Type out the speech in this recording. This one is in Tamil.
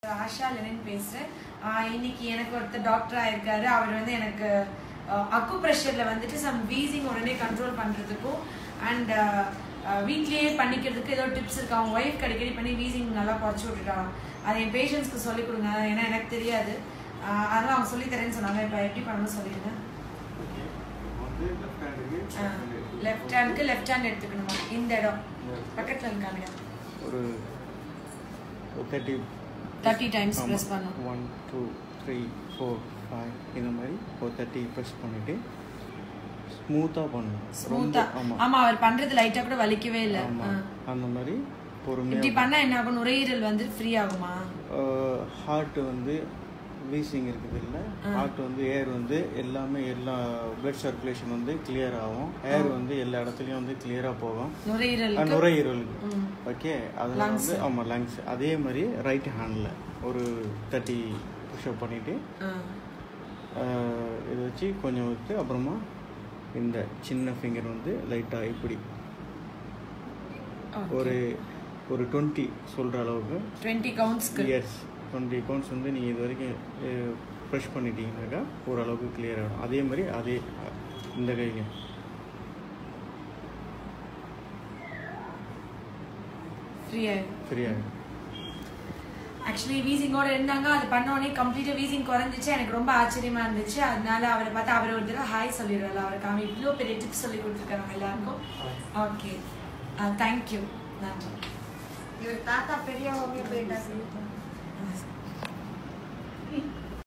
ஆஷா லெனின் பேசுறேன் ஆஹ் இன்னைக்கு எனக்கு ஒருத்தர் டாக்டர் ஆயிருக்காரு அவர் வந்து எனக்கு அக்கு ப்ரெஷர்ல வந்துட்டு சம் வீசிங் உடனே கண்ட்ரோல் பண்றதுக்கும் அண்ட் வீட்லயே பண்ணிக்கிறதுக்கு ஏதோ டிப்ஸ் இருக்கு அவங்க ஒய்ஃப் அடிக்கடி பண்ணி வீசிங் நல்லா குறைச்சி விட்டுட்டாங்க அது என் பேஷண்ட்ஸ்க்கு சொல்லி கொடுங்க ஏன்னா எனக்கு தெரியாது ஆஹ் அதனால அவங்க சொல்லி தரேன்னு சொன்னாங்க இப்போ எப்படி பண்ணணும்னு சொல்லிடுங்க வந்து லெஃப்ட் ஹேண்டுக்கு லெஃப்ட் ஹேண்டுக்கு லெஃப்ட் ஹேண்ட் எடுத்துக்கணுமா இந்த இடம் பக்கத்துல இருக்காங்க ஒரு தேர்ட்டி தேர்ட்டி டைம்ஸ் ப்ரெஸ் பண்ணும் one two three four five இந்த மாதிரி ஒரு தேர்ட்டி ப்ரெஸ் பண்ணிட்டு ஸ்மூத்தாக பண்ணணும் ஸ்மூத்தா ஆமாம் ஆமா அவர் பண்றது லைட்டா கூட வலிக்கவே இல்ல ஆமாம் அந்த மாதிரி இப்படி பொறுமையாக பண்ணா என்ன ஆகும் நுரையீரல் வந்து ஃப்ரீ ஆகுமா ஹார்ட் வந்து வீசிங் இருக்குது இல்லை ஹார்ட் வந்து ஏர் வந்து எல்லாமே எல்லா பிளட் சர்க்குலேஷன் வந்து கிளியர் ஆகும் ஏர் வந்து எல்லா இடத்துலையும் வந்து கிளியராக போகும் நுரையீரல் அஹ் நுரையீரலுக்கு ம். ஓகே அதில் வந்து ஆமாம் லங்ஸ் அதே மாதிரி ரைட் ஹேண்டில் ஒரு தேர்ட்டி புஷ்அப் பண்ணிவிட்டு ஆ. இதை வச்சு கொஞ்சம் விட்டு அப்புறமா இந்த சின்ன ஃபிங்கர் வந்து லைட்டாக இப்படி Okay. ஒரு ஒரு டுவெண்ட்டி சொல்கிற அளவுக்கு 20 கவுண்ட்ஸ்க்கு இயர்ஸ் டுவெண்ட்டி அக்கௌண்ட்ஸ் வந்து நீங்கள் இது வரைக்கும் ப்ரெஷ் பண்ணிட்டீங்கன்னாக்கா ஓரளவுக்கு கிளியர் ஆகிடும் அதே மாதிரி அதே அஹ், இந்த கைக்கு ஃப்ரீ ஆயிடும் ஃப்ரீ ஆகிடும் ஆக்சுவலி வீசிங்கோட இருந்தாங்க அது பண்ண உடனே கம்ப்ளீட்டா வீசிங் குறைஞ்சிச்சு எனக்கு ரொம்ப ஆச்சரியமா இருந்துச்சு அதனால அவரை பார்த்து அவர் ஒரு தடவை ஹாய் சொல்லிடுவாரு அவருக்கு அவன் இவ்வளோ பெரிய டிப்ஸ் சொல்லி கொடுத்துருக்காங்க எல்லாருக்கும் ஓகே தேங்க்யூ நன்றி இவர் தாத்தா பெரிய ஹோமியோபேட்டா